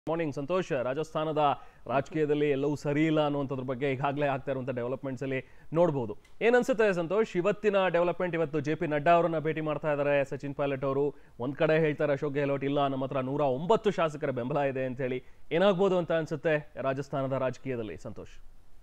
Morning Santosh ರಾಜಸ್ಥಾನದ ರಾಜಕೀಯದಲ್ಲಿ ಎಲ್ಲವೂ ಸರಿ ಇಲ್ಲ ಅನ್ನುವಂಥದ್ರ ಬಗ್ಗೆ ಈಗಾಗಲೇ ಆಗ್ತಾ ಇರುವಂಥ ಡೆವಲಪ್ಮೆಂಟ್ಸ್ ಅಲ್ಲಿ ನೋಡ್ಬೋದು ಏನನ್ಸುತ್ತೆ ಸಂತೋಷ್ ಇವತ್ತಿನ ಡೆವಲಪ್ಮೆಂಟ್ ಇವತ್ತು ಜೆ ಪಿ ನಡ್ಡಾ ಅವರನ್ನ ಭೇಟಿ ಮಾಡ್ತಾ ಇದ್ದಾರೆ ಸಚಿನ್ ಪೈಲಟ್ ಅವರು ಒಂದ್ ಕಡೆ ಹೇಳ್ತಾರೆ ಅಶೋಕ್ ಗೆಹ್ಲೋಟ್ ಇಲ್ಲ ನಮ್ಮ ಹತ್ರ ನೂರ ಒಂಬತ್ತು ಶಾಸಕರ ಬೆಂಬಲ ಇದೆ ಅಂತ ಹೇಳಿ ಏನಾಗ್ಬೋದು ಅಂತ ಅನ್ಸುತ್ತೆ ರಾಜಸ್ಥಾನದ ರಾಜಕೀಯದಲ್ಲಿ Santosh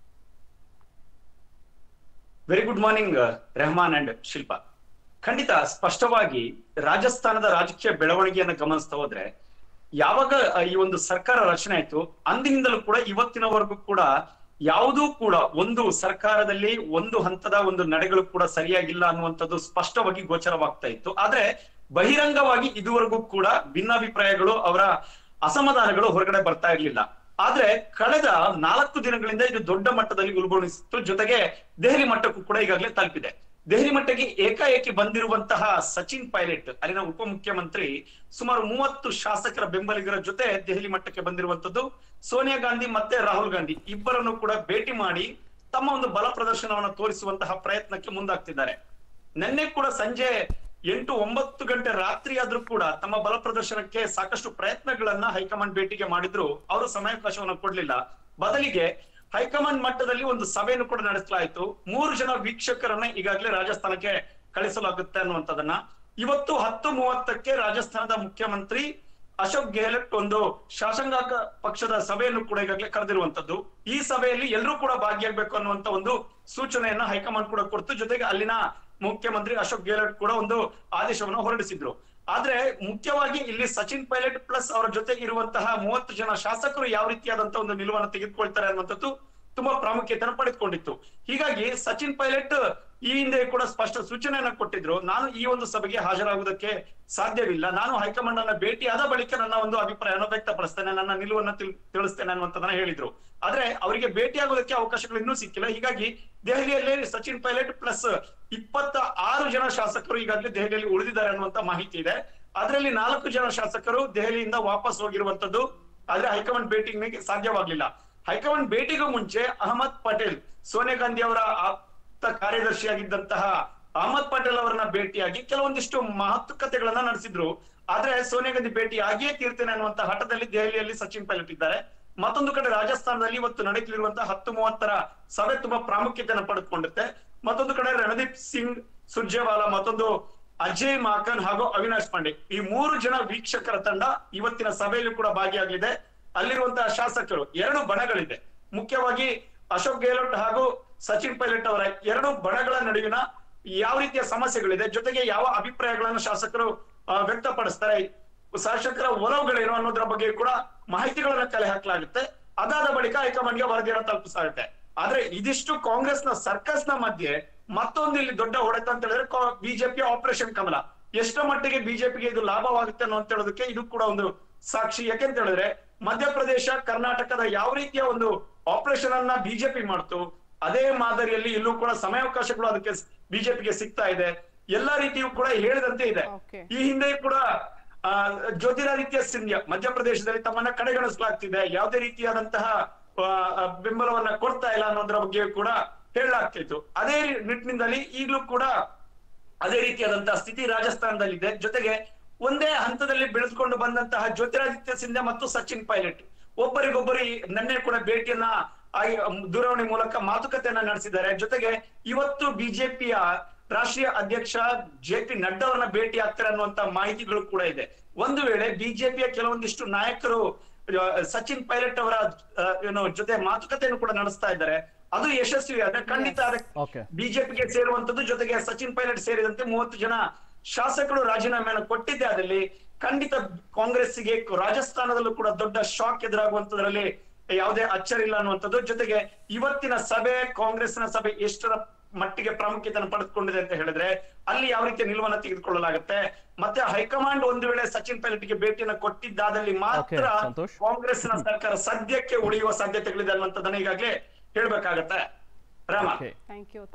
very good morning Rehman and Shilpa ಖಂಡಿತ ಸ್ಪಷ್ಟವಾಗಿ ರಾಜಸ್ಥಾನದ ರಾಜಕೀಯ ಬೆಳವಣಿಗೆಯನ್ನು ಗಮನಿಸ್ತಾ ಹೋದ್ರೆ ಯಾವಾಗ ಆ, ಈ ಒಂದು ಸರ್ಕಾರ ರಚನೆ ಆಯ್ತು ಅಂದಿನಿಂದಲೂ ಕೂಡ ಇವತ್ತಿನವರೆಗೂ ಕೂಡ ಯಾವುದೂ ಕೂಡ ಒಂದು ಸರ್ಕಾರದಲ್ಲಿ ಒಂದು ಹಂತದ ಒಂದು ನಡೆಗಳು ಕೂಡ ಸರಿಯಾಗಿಲ್ಲ ಅನ್ನುವಂಥದ್ದು ಸ್ಪಷ್ಟವಾಗಿ ಗೋಚರವಾಗ್ತಾ ಇತ್ತು ಆದ್ರೆ ಬಹಿರಂಗವಾಗಿ ಇದುವರೆಗೂ ಕೂಡ ಭಿನ್ನಾಭಿಪ್ರಾಯಗಳು ಅವರ ಅಸಮಾಧಾನಗಳು ಹೊರಗಡೆ ಬರ್ತಾ ಇರ್ಲಿಲ್ಲ ಆದ್ರೆ ಕಳೆದ ನಾಲ್ಕು ದಿನಗಳಿಂದ ಇದು ದೊಡ್ಡ ಮಟ್ಟದಲ್ಲಿ ಉಲ್ಬಣಿಸಿತ್ತು ಜೊತೆಗೆ ದೆಹಲಿ ಮಟ್ಟಕ್ಕೂ ಕೂಡ ಈಗಾಗಲೇ ತಲುಪಿದೆ ದೆಹಲಿ ಮಟ್ಟಕ್ಕೆ ಏಕಾಏಕಿ ಬಂದಿರುವಂತಹ ಸಚಿನ್ ಪೈಲಟ್ ಅಲ್ಲಿನ ಉಪಮುಖ್ಯಮಂತ್ರಿ ಸುಮಾರು ಮೂವತ್ತು ಶಾಸಕರ ಬೆಂಬಲಿಗರ ಜೊತೆ ದೆಹಲಿ ಮಟ್ಟಕ್ಕೆ ಬಂದಿರುವಂತದ್ದು ಸೋನಿಯಾ ಗಾಂಧಿ ಮತ್ತೆ ರಾಹುಲ್ ಗಾಂಧಿ ಇಬ್ಬರನ್ನು ಕೂಡ ಭೇಟಿ ಮಾಡಿ ತಮ್ಮ ಒಂದು ಬಲ ಪ್ರದರ್ಶನವನ್ನು ತೋರಿಸುವಂತಹ ಪ್ರಯತ್ನಕ್ಕೆ ಮುಂದಾಗ್ತಿದ್ದಾರೆ ನಿನ್ನೆ ಕೂಡ ಸಂಜೆ ಎಂಟು ಒಂಬತ್ತು ಗಂಟೆ ರಾತ್ರಿ ಆದ್ರೂ ಕೂಡ ತಮ್ಮ ಬಲ ಪ್ರದರ್ಶನಕ್ಕೆ ಸಾಕಷ್ಟು ಪ್ರಯತ್ನಗಳನ್ನ ಹೈಕಮಾಂಡ್ ಭೇಟಿಗೆ ಮಾಡಿದ್ರು ಅವರು ಸಮಯಾವಕಾಶವನ್ನು ಕೊಡ್ಲಿಲ್ಲ ಬದಲಿಗೆ ಹೈಕಮಾಂಡ್ ಮಟ್ಟದಲ್ಲಿ ಒಂದು ಸಭೆಯನ್ನು ಕೂಡ ನಡೆಸಲಾಯಿತು ಮೂರು ಜನ ವೀಕ್ಷಕರನ್ನ ಈಗಾಗಲೇ ರಾಜಸ್ಥಾನಕ್ಕೆ ಕಳಿಸಲಾಗುತ್ತೆ ಅನ್ನುವಂಥದ್ದನ್ನ ಇವತ್ತು ಹತ್ತು ಮೂವತ್ತಕ್ಕೆ ರಾಜಸ್ಥಾನದ ಮುಖ್ಯಮಂತ್ರಿ ಅಶೋಕ್ ಗೆಹ್ಲೋಟ್ ಒಂದು ಶಾಸಕಾಂಗ ಪಕ್ಷದ ಸಭೆಯನ್ನು ಕೂಡ ಈಗಾಗಲೇ ಕರೆದಿರುವಂತದ್ದು ಈ ಸಭೆಯಲ್ಲಿ ಎಲ್ಲರೂ ಕೂಡ ಭಾಗಿಯಾಗಬೇಕು ಅನ್ನುವಂತ ಒಂದು ಸೂಚನೆಯನ್ನ ಹೈಕಮಾಂಡ್ ಕೂಡ ಕೊಡ್ತು ಜೊತೆಗೆ ಅಲ್ಲಿನ ಮುಖ್ಯಮಂತ್ರಿ ಅಶೋಕ್ ಗೆಹ್ಲೋಟ್ ಕೂಡ ಒಂದು ಆದೇಶವನ್ನು ಹೊರಡಿಸಿದ್ರು ಆದ್ರೆ ಮುಖ್ಯವಾಗಿ ಇಲ್ಲಿ ಸಚಿನ್ ಪೈಲಟ್ ಪ್ಲಸ್ ಅವರ ಜೊತೆ ಇರುವಂತಹ ಮೂವತ್ತು ಜನ ಶಾಸಕರು ಯಾವ ರೀತಿಯಾದಂತಹ ಒಂದು ನಿಲುವನ್ನು ತೆಗೆದುಕೊಳ್ತಾರೆ ಅನ್ನುವಂಥದ್ದು ತುಂಬಾ ಪ್ರಾಮುಖ್ಯತೆಯನ್ನು ಪಡೆದುಕೊಂಡಿತ್ತು ಹೀಗಾಗಿ ಸಚಿನ್ ಪೈಲಟ್ ಈ ಹಿಂದೆ ಕೂಡ ಸ್ಪಷ್ಟ ಸೂಚನೆಯನ್ನ ಕೊಟ್ಟಿದ್ರು ನಾನು ಈ ಒಂದು ಸಭೆಗೆ ಹಾಜರಾಗುವುದಕ್ಕೆ ಸಾಧ್ಯವಿಲ್ಲ ನಾನು ಹೈಕಮಾಂಡ್ ಅನ್ನ ಭೇಟಿಯಾದ ಬಳಿಕ ನನ್ನ ಒಂದು ಅಭಿಪ್ರಾಯವನ್ನು ವ್ಯಕ್ತಪಡಿಸ್ತೇನೆ ನನ್ನ ನಿಲುವನ್ನ ತಿಳ್- ತಿಳಿಸ್ತೇನೆ ಅನ್ನುವಂಥದ್ದನ್ನ ಹೇಳಿದ್ರು ಆದ್ರೆ ಅವರಿಗೆ ಭೇಟಿಯಾಗೋದಕ್ಕೆ ಅವಕಾಶಗಳು ಇನ್ನೂ ಸಿಕ್ಕಿಲ್ಲ ಹೀಗಾಗಿ ದೆಹಲಿಯಲ್ಲಿ ಸಚಿನ್ ಪೈಲಟ್ ಪ್ಲಸ್ ಇಪ್ಪತ್ತ ಆರು ಜನ ಶಾಸಕರು ಈಗಾಗಲೇ ದೆಹಲಿಯಲ್ಲಿ ಉಳಿದಿದ್ದಾರೆ ಅನ್ನುವಂತ ಮಾಹಿತಿ ಇದೆ ಅದರಲ್ಲಿ ನಾಲ್ಕು ಜನ ಶಾಸಕರು ದೆಹಲಿಯಿಂದ ವಾಪಸ್ ಹೋಗಿರುವಂತದ್ದು ಆದ್ರೆ ಹೈಕಮಾಂಡ್ ಭೇಟಿಗೆ ಸಾಧ್ಯವಾಗ್ಲಿಲ್ಲ ಹೈಕಮಾಂಡ್ ಭೇಟಿಗೂ ಮುಂಚೆ ಅಹಮದ್ ಪಟೇಲ್ ಸೋನಿಯಾ ಗಾಂಧಿ ಅವರ ಆಪ್ತ ಕಾರ್ಯದರ್ಶಿಯಾಗಿದ್ದಂತಹ ಅಹಮದ್ ಪಟೇಲ್ ಅವರನ್ನ ಭೇಟಿಯಾಗಿ ಕೆಲವೊಂದಿಷ್ಟು ಮಾತುಕತೆಗಳನ್ನ ನಡೆಸಿದ್ರು ಆದ್ರೆ ಸೋನಿಯಾ ಗಾಂಧಿ ಭೇಟಿ ಆಗಿಯೇ ತೀರ್ತೇನೆ ಅನ್ನುವಂತ ಹಠದಲ್ಲಿ ದೆಹಲಿಯಲ್ಲಿ ಸಚಿನ್ ಪೈಲಟ್ ಇದ್ದಾರೆ ಮತ್ತೊಂದು ಕಡೆ ರಾಜಸ್ಥಾನದಲ್ಲಿ ಇವತ್ತು ನಡೆಯಲಿರುವಂತಹ ಹತ್ತು ಮೂವತ್ತರ ಸಭೆ ತುಂಬಾ ಪ್ರಾಮುಖ್ಯತೆಯನ್ನು ಪಡೆದುಕೊಂಡಿರುತ್ತೆ ಮತ್ತೊಂದು ಕಡೆ ರಣದೀಪ್ ಸಿಂಗ್ ಸುರ್ಜೇವಾಲಾ ಮತ್ತೊಂದು ಅಜಯ್ ಮಾಕನ್ ಹಾಗೂ ಅವಿನಾಶ್ ಪಾಂಡೆ ಈ ಮೂರು ಜನ ವೀಕ್ಷಕರ ತಂಡ ಇವತ್ತಿನ ಸಭೆಯಲ್ಲಿ ಕೂಡ ಭಾಗಿಯಾಗಲಿದೆ ಅಲ್ಲಿರುವಂತಹ ಶಾಸಕರು ಎರಡು ಬಣಗಳಿದೆ ಮುಖ್ಯವಾಗಿ ಅಶೋಕ್ ಗೆಹ್ಲೋಟ್ ಹಾಗೂ ಸಚಿನ್ ಪೈಲಟ್ ಅವರ ಎರಡು ಬಣಗಳ ನಡುವಿನ ಯಾವ ರೀತಿಯ ಸಮಸ್ಯೆಗಳಿದೆ ಜೊತೆಗೆ ಯಾವ ಅಭಿಪ್ರಾಯಗಳನ್ನು ಶಾಸಕರು ಆ, ವ್ಯಕ್ತಪಡಿಸ್ತಾರೆ ಶಾಸಕರ ಒಲವುಗಳೇನು ಅನ್ನೋದ್ರ ಬಗ್ಗೆ ಕೂಡ ಮಾಹಿತಿಗಳನ್ನ ಕಲೆ ಹಾಕಲಾಗುತ್ತೆ ಅದಾದ ಬಳಿಕ ಹೈಕಮಾಂಡ್ಗೆ ವರದಿಯನ್ನು ತಲುಪಿಸಲಾಗುತ್ತೆ ಆದ್ರೆ ಇದಿಷ್ಟು ಕಾಂಗ್ರೆಸ್ನ ಸರ್ಕಸ್ ನ ಮಧ್ಯೆ ಮತ್ತೊಂದು ಇಲ್ಲಿ ದೊಡ್ಡ ಹೊಡೆತ ಅಂತ ಹೇಳಿದ್ರೆ ಬಿಜೆಪಿ ಆಪರೇಷನ್ ಕಮಲ ಎಷ್ಟರ ಮಟ್ಟಿಗೆ ಬಿಜೆಪಿಗೆ ಇದು ಲಾಭವಾಗುತ್ತೆ ಅನ್ನೋ ಅಂತ ಹೇಳೋದಕ್ಕೆ ಇದು ಕೂಡ ಒಂದು ಸಾಕ್ಷಿ ಯಾಕೆಂತ ಹೇಳಿದ್ರೆ ಮಧ್ಯಪ್ರದೇಶ ಕರ್ನಾಟಕದ ಯಾವ ರೀತಿಯ ಒಂದು ಆಪರೇಷನ್ ಅನ್ನ ಬಿಜೆಪಿ ಮಾಡ್ತು ಅದೇ ಮಾದರಿಯಲ್ಲಿ ಇಲ್ಲೂ ಕೂಡ ಸಮಯಾವಕಾಶಗಳು ಅದಕ್ಕೆ ಬಿಜೆಪಿಗೆ ಸಿಗ್ತಾ ಇದೆ ಎಲ್ಲಾ ರೀತಿಯೂ ಕೂಡ ಹೇಳಿದಂತೆ ಇದೆ Okay. ಈ ಹಿಂದೆ ಕೂಡ ಆ, ಜ್ಯೋತಿರಾದಿತ್ಯ ಸಿಂಧ್ಯಾ ಮಧ್ಯಪ್ರದೇಶದಲ್ಲಿ ತಮ್ಮನ್ನ ಕಡೆಗಣಿಸಲಾಗ್ತಿದೆ ಯಾವುದೇ ರೀತಿಯಾದಂತಹ ಆ, ಆ, ಬೆಂಬಲವನ್ನ ಕೊಡ್ತಾ ಇಲ್ಲ ಅನ್ನೋದ್ರ ಬಗ್ಗೆ ಕೂಡ ಹೇಳಲಾಗ್ತಿತ್ತು ಅದೇ ರೀ- ನಿಟ್ಟಿನಿಂದಲೇ ಈಗಲೂ ಕೂಡ ಅದೇ ರೀತಿಯಾದಂತಹ ಸ್ಥಿತಿ ರಾಜಸ್ಥಾನದಲ್ಲಿದೆ ಜೊತೆಗೆ ಒಂದೇ ಹಂತದಲ್ಲಿ ಬೆಳೆದುಕೊಂಡು ಬಂದಂತಹ ಜ್ಯೋತಿರಾದಿತ್ಯ ಸಿಂಧ್ಯಾ ಮತ್ತು ಸಚಿನ್ ಪೈಲಟ್ ಒಬ್ಬರಿಗೊಬ್ಬರು ಈ ನಿನ್ನೆ ಕೂಡ ಭೇಟಿಯನ್ನ ಆಗಿ ದೂರವಾಣಿ ಮೂಲಕ ಮಾತುಕತೆಯನ್ನ ನಡೆಸಿದ್ದಾರೆ ಜೊತೆಗೆ ಇವತ್ತು ಬಿಜೆಪಿಯ ರಾಷ್ಟ್ರೀಯ ಅಧ್ಯಕ್ಷ ಜೆ ಪಿ ನಡ್ಡಾ ಅವರನ್ನ ಭೇಟಿ ಆಗ್ತಾರೆ ಅನ್ನುವಂತ ಮಾಹಿತಿಗಳು ಕೂಡ ಇದೆ ಒಂದು ವೇಳೆ ಬಿಜೆಪಿಯ ಕೆಲವೊಂದಿಷ್ಟು ನಾಯಕರು ಆ, ಸಚಿನ್ ಪೈಲಟ್ ಅವರ ಆ, ಏನು ಜೊತೆ ಮಾತುಕತೆಯನ್ನು ಕೂಡ ನಡೆಸ್ತಾ ಇದ್ದಾರೆ ಅದು ಯಶಸ್ವಿ ಆದ್ರೆ ಖಂಡಿತ ಅದಕ್ಕೆ ಓಕೆ ಬಿಜೆಪಿಗೆ ಸೇರುವಂತದ್ದು ಜೊತೆಗೆ ಸಚಿನ್ ಪೈಲಟ್ ಸೇರಿದಂತೆ ಮೂವತ್ತು ಜನ ಶಾಸಕರು ರಾಜೀನಾಮೆಯನ್ನು ಕೊಟ್ಟಿದ್ದೆ ಅದಲ್ಲಿ ಖಂಡಿತ ಕಾಂಗ್ರೆಸ್ಸಿಗೆ ರಾಜಸ್ಥಾನದಲ್ಲೂ ಕೂಡ ದೊಡ್ಡ ಶಾಕ್ ಎದುರಾಗುವಂತದ್ರಲ್ಲಿ ಯಾವುದೇ ಅಚ್ಚರಿ ಇಲ್ಲ ಅನ್ನುವಂಥದ್ದು ಜೊತೆಗೆ ಇವತ್ತಿನ ಸಭೆ ಕಾಂಗ್ರೆಸ್ನ ಸಭೆ ಎಷ್ಟರ ಮಟ್ಟಿಗೆ ಪ್ರಾಮುಖ್ಯತೆಯನ್ನು ಪಡೆದುಕೊಂಡಿದೆ ಅಂತ ಹೇಳಿದ್ರೆ ಅಲ್ಲಿ ಯಾವ ರೀತಿಯ ನಿಲುವನ್ನ ತೆಗೆದುಕೊಳ್ಳಲಾಗುತ್ತೆ ಮತ್ತೆ ಹೈಕಮಾಂಡ್ ಒಂದು ವೇಳೆ ಸಚಿನ್ ಪೈಲಟ್ಗೆ ಭೇಟಿಯನ್ನು ಕೊಟ್ಟಿದ್ದಾದಲ್ಲಿ ಮಾತ್ರ Okay, ಸಂತೋಷ್. ಕಾಂಗ್ರೆಸ್ನ ಸರ್ಕಾರ ಸದ್ಯಕ್ಕೆ ಉಳಿಯುವ ಸಾಧ್ಯತೆಗಳಿದೆ ಅನ್ನುವಂಥದ್ದನ್ನ ಈಗಾಗಲೇ ಹೇಳ್ಬೇಕಾಗತ್ತೆ ರಾಮ ಓಕೆ ಥ್ಯಾಂಕ್ ಯು